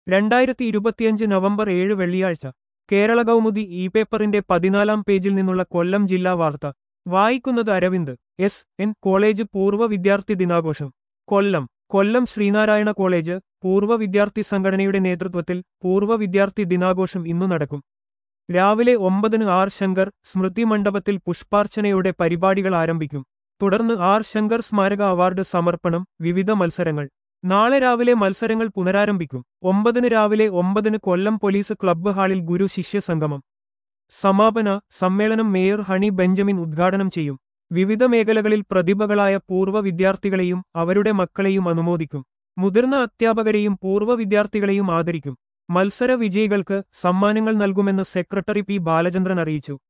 രണ്ടായിരത്തി ഇരുപത്തിയഞ്ച് നവംബർ ഏഴ് വെള്ളിയാഴ്ച കേരള കൗമുദി ഇ പേപ്പറിന്റെ പതിനാലാം പേജിൽ നിന്നുള്ള കൊല്ലം ജില്ലാ വാർത്ത വായിക്കുന്നത് അരവിന്ദ് എസ് എൻ കോളേജ് പൂർവ്വ വിദ്യാർത്ഥി ദിനാഘോഷം കൊല്ലം കൊല്ലം ശ്രീനാരായണ കോളേജ് പൂർവ്വ വിദ്യാർത്ഥി സംഘടനയുടെ നേതൃത്വത്തിൽ പൂർവ്വ വിദ്യാർത്ഥി ദിനാഘോഷം ഇന്നു നടക്കും രാവിലെ ഒമ്പതിന് ആർ ശങ്കർ സ്മൃതി മണ്ഡപത്തിൽ പുഷ്പാർച്ചനയോടെ പരിപാടികൾ ആരംഭിക്കും തുടർന്ന് ആർ ശങ്കർ സ്മാരക അവാർഡ് സമർപ്പണം വിവിധ മത്സരങ്ങൾ നാളെ രാവിലെ മത്സരങ്ങൾ പുനരാരംഭിക്കും ഒമ്പതിന് രാവിലെ ഒമ്പതിന് കൊല്ലം പോലീസ് ക്ലബ്ബ് ഹാളിൽ ഗുരു ശിഷ്യ സംഗമം സമാപന സമ്മേളനം മേയർ ഹണി ബെഞ്ചമിൻ ഉദ്ഘാടനം ചെയ്യും വിവിധ മേഖലകളിൽ പ്രതിഭകളായ പൂർവ്വ വിദ്യാർത്ഥികളെയും അവരുടെ മക്കളെയും അനുമോദിക്കും മുതിർന്ന അധ്യാപകരെയും പൂർവ്വ വിദ്യാർത്ഥികളെയും ആദരിക്കും മത്സര വിജയികൾക്ക് സമ്മാനങ്ങൾ നൽകുമെന്ന് സെക്രട്ടറി പി ബാലചന്ദ്രൻ അറിയിച്ചു